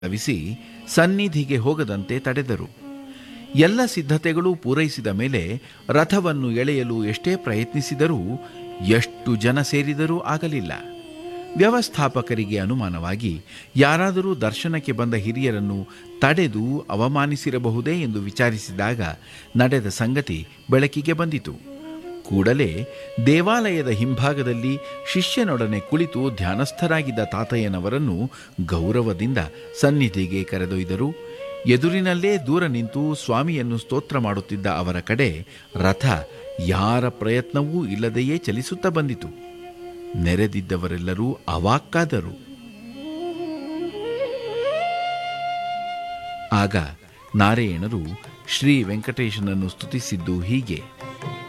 ಧಾವಿಸಿ ಸನ್ನಿಧಿಗೆ ಹೋಗದಂತೆ ತಡೆದರು ಎಲ್ಲ ಸಿದ್ಧತೆಗಳು ಪೂರೈಸಿದ ಮೇಲೆ ರಥವನ್ನು ಎಳೆಯಲು ಎಷ್ಟೇ ಪ್ರಯತ್ನಿಸಿದರೂ ಎಷ್ಟು ಜನ ಸೇರಿದರೂ ಆಗಲಿಲ್ಲ ವ್ಯವಸ್ಥಾಪಕರಿಗೆ ಅನುಮಾನವಾಗಿ ಯಾರಾದರೂ ದರ್ಶನಕ್ಕೆ ಬಂದ ಹಿರಿಯರನ್ನು ತಡೆದು ಅವಮಾನಿಸಿರಬಹುದೇ ಎಂದು ವಿಚಾರಿಸಿದಾಗ ನಡೆದ ಸಂಗತಿ ಬೆಳಕಿಗೆ ಬಂದಿತು ಕೂಡಲೇ ದೇವಾಲಯದ ಹಿಂಭಾಗದಲ್ಲಿ ಶಿಷ್ಯನೊಡನೆ ಕುಳಿತು ಧ್ಯಾನಸ್ಥರಾಗಿದ್ದ ತಾತಯ್ಯನವರನ್ನು ಗೌರವದಿಂದ ಸನ್ನಿಧಿಗೆ ಕರೆದೊಯ್ದರು ಎದುರಿನಲ್ಲೇ ದೂರ ನಿಂತು ಸ್ವಾಮಿಯನ್ನು ಸ್ತೋತ್ರ ಮಾಡುತ್ತಿದ್ದ ಅವರ ಕಡೆ ರಥ ಯಾರ ಪ್ರಯತ್ನವೂ ಇಲ್ಲದೆಯೇ ಚಲಿಸುತ್ತಾ ಬಂದಿತು ನೆರೆದಿದ್ದವರೆಲ್ಲರೂ ಅವಾಕ್ಕಾದರು ಆಗ ನಾರಾಯಣರು ಶ್ರೀ ವೆಂಕಟೇಶನನ್ನು ಸ್ತುತಿಸಿದ್ದು ಹೀಗೆ